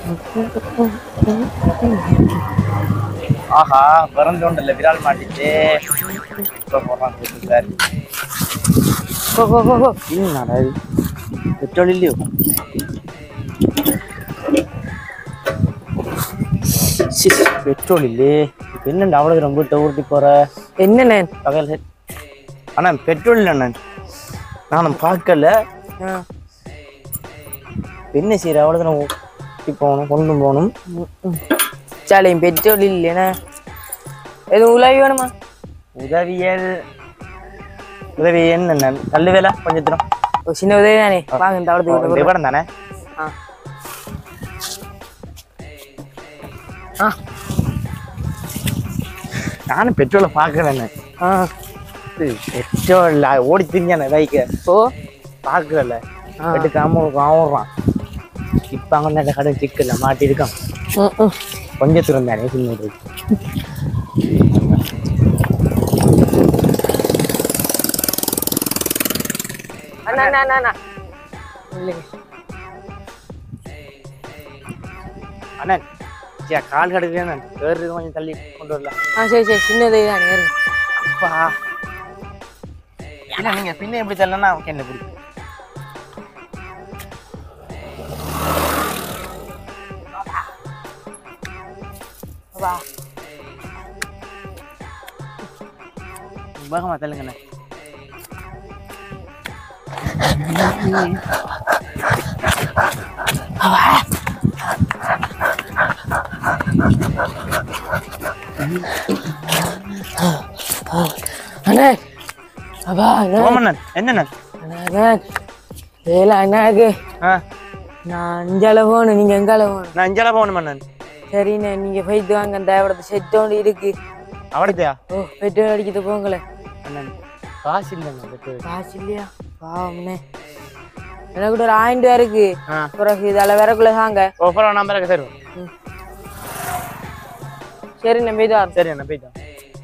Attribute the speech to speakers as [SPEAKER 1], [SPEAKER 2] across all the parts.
[SPEAKER 1] ஆஹா பிறந்தோண்டல்ல விரால் மாட்டிச்சு இப்ப போறான் சார்
[SPEAKER 2] போ போ போ போ
[SPEAKER 1] என்னடா இது பெட்ரோல் இல்லையோ சிஸ், பெட்ரோல் இல்லையே இப்ப என்னண்டா அவ்வளவு ரொம்ப ஊட்டி போற
[SPEAKER 2] என்னண்ணே
[SPEAKER 1] பகல் சரி அண்ணா பெட்ரோல் இல்லை அண்ணன் நானும் பார்க்கல
[SPEAKER 2] ஆ
[SPEAKER 1] என்ன செய்யற அவ்வளோ தூரம் ஊட்டி போகணும் கொண்டு போகணும்
[SPEAKER 2] சாலையும் பெட்ரோல் இல்லைண்ணே எதுவும் உலாவி வேணுமா
[SPEAKER 1] உதவியல் உதவி என்ன தள்ளு வேலை கொஞ்சம் தூரம்
[SPEAKER 2] ஒரு சின்ன உதவி தானே வாங்க இந்த அவ்வளோத்துக்கு
[SPEAKER 1] விவரம் தானே
[SPEAKER 2] ஆ ஆ
[SPEAKER 1] நானும் பெட்ரோலை பார்க்கறேன்னு
[SPEAKER 2] ஆ
[SPEAKER 1] பெட்ரோல் ஓடி திரிஞ்சானே பைக்கு
[SPEAKER 2] ஓ
[SPEAKER 1] பார்க்கல
[SPEAKER 2] ஆ.
[SPEAKER 1] எடுக்காம ஆவுறான் இப்போ அங்கே அந்த கடை சிக்கல மாட்டிருக்கான்
[SPEAKER 2] ம் ம்
[SPEAKER 1] கொஞ்சம் தூரம் தானே சின்ன
[SPEAKER 2] அண்ணா அண்ணா அண்ணா அண்ணா இல்லைங்க
[SPEAKER 1] அண்ணன் சே கால் கடுக்கிறேன் நான் வேறு கொஞ்சம் தள்ளி கொண்டு வரலாம்
[SPEAKER 2] ஆ சரி சரி சின்ன உதவி தானே இருங்க
[SPEAKER 1] அப்பா இல்லை நீங்கள் பின்ன எப்படி தரலன்னா என்ன பிடிக்கும்
[SPEAKER 2] வா
[SPEAKER 1] வேகமாக தள்ளுங்கண்ணே
[SPEAKER 2] அண்ணே அப்பா அண்ணா
[SPEAKER 1] ஓமண்ணன் என்னண்ணன்
[SPEAKER 2] அண்ணா அண்ணா வேலை அண்ணாக்கு
[SPEAKER 1] ஆ
[SPEAKER 2] நான் அஞ்சால போகணும் நீங்கள் எங்கால போகணும்
[SPEAKER 1] நான் அஞ்சலா போகணும் அண்ணன்
[SPEAKER 2] சரிண்ணே நீங்கள் போயிட்டு வாங்க அந்த இடத்த செட் ஒன்று இருக்கு
[SPEAKER 1] அவடத்தையா
[SPEAKER 2] ஓ பெட்ரோல் அடிக்கிட்டு போங்களேன்
[SPEAKER 1] அண்ணன் காசு இல்லைங்க பெட்ரோல்
[SPEAKER 2] காசு இல்லையா பாவம்ண்ணே எனக்கு கூட ஒரு ஆயிரம் ரூபா இருக்கு
[SPEAKER 1] ஆ
[SPEAKER 2] பிறகு இதால வரக்குள்ள சாங்க
[SPEAKER 1] ஓஃபர் நம்பருக்கு தருவோம்
[SPEAKER 2] சரிண்ணே போயிட்டு வரேன்
[SPEAKER 1] சரி அண்ணா போயிட்டோம்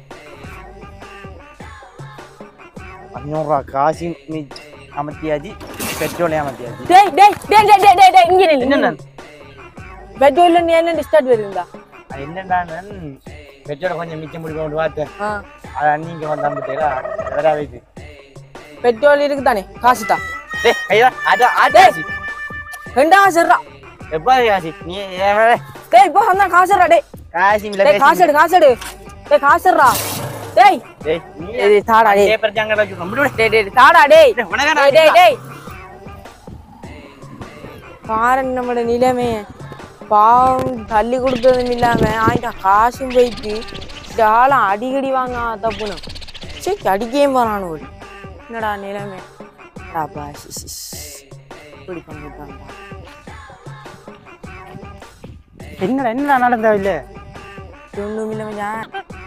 [SPEAKER 1] அஞ்சூறுரூவா காசு நீ அமர்த்தியாச்சு பெட்ரோலே அமர்த்தியாச்சு
[SPEAKER 2] டேய் டேய் டேய் டேய் டேய் டேய் டேய் இங்க நில்லு
[SPEAKER 1] என்னண்ணா
[SPEAKER 2] பெட்ரோல்ல நீ என்ன டிஸ்டார்ட் வருதா
[SPEAKER 1] அது என்னடா பெட்ரோலை கொஞ்சம் மிச்சம் முடிக்க கொண்டு பார்த்தேன்
[SPEAKER 2] ஆ
[SPEAKER 1] அதை நீங்க வந்து அம்பிட்டீங்களா வேற வைத்து
[SPEAKER 2] பெட்ரோல் இருக்கு தானே காசு தான்
[SPEAKER 1] டேய் கையா ஆட்டா ஆட்டாச்சு
[SPEAKER 2] ரெண்டாம் சரிடா
[SPEAKER 1] எப்போ காசு நீ ஏன் வேற?
[SPEAKER 2] டேய் இப்போ வந்தா காசுடா டேய்
[SPEAKER 1] காசு இல்ல
[SPEAKER 2] டேய் காசு எடு காசு எடு டேய் காசுடா டேய்
[SPEAKER 1] டேய் நீ
[SPEAKER 2] டேய் தாடா டேய்
[SPEAKER 1] பேப்பர் ஜாங்கடா வச்சு நம்பிடு
[SPEAKER 2] டேய் டேய் தாடா டேய்
[SPEAKER 1] டேய், உனக்கு
[SPEAKER 2] டேய் டேய் டேய் பாரு நம்மளோட நிலைமை பாவம் தள்ளி கொடுத்ததும் இல்லாம ஆயிட்டா காசும் போயிட்டு இந்த ஆளும் அடிக்கடி வாங்க தப்புணும் சரி அடிக்கவே போறானு ஓடி என்னடா நிலைமை டாப்பா சிஸ் சிஸ். இப்படி பண்ணிட்டாங்கடா
[SPEAKER 1] என்னடா என்னடா நடந்தா இல்ல
[SPEAKER 2] ஒன்றும் இல்லை மச்சான்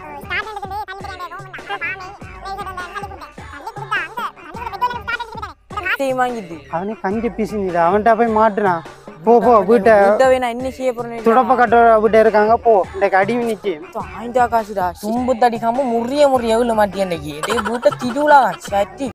[SPEAKER 2] டேய் வாங்கிட்டு
[SPEAKER 3] அவனே கஞ்சி பீசுங்க அவன்கிட்ட போய் மாட்டுனான் போ போ வீட்டை
[SPEAKER 2] வீட்டை நான் என்ன செய்ய போறேன்னு
[SPEAKER 3] துடப்ப கட்ட வீட்டை இருக்காங்க போ இந்த அடி நிச்சயம்
[SPEAKER 2] ஆயிட்டா காசுடா சும்பு தடிக்காம முறிய முறிய எவ்வளவு மாட்டியா இன்னைக்கு டேய் வீட்டை திருவிழா சட்டி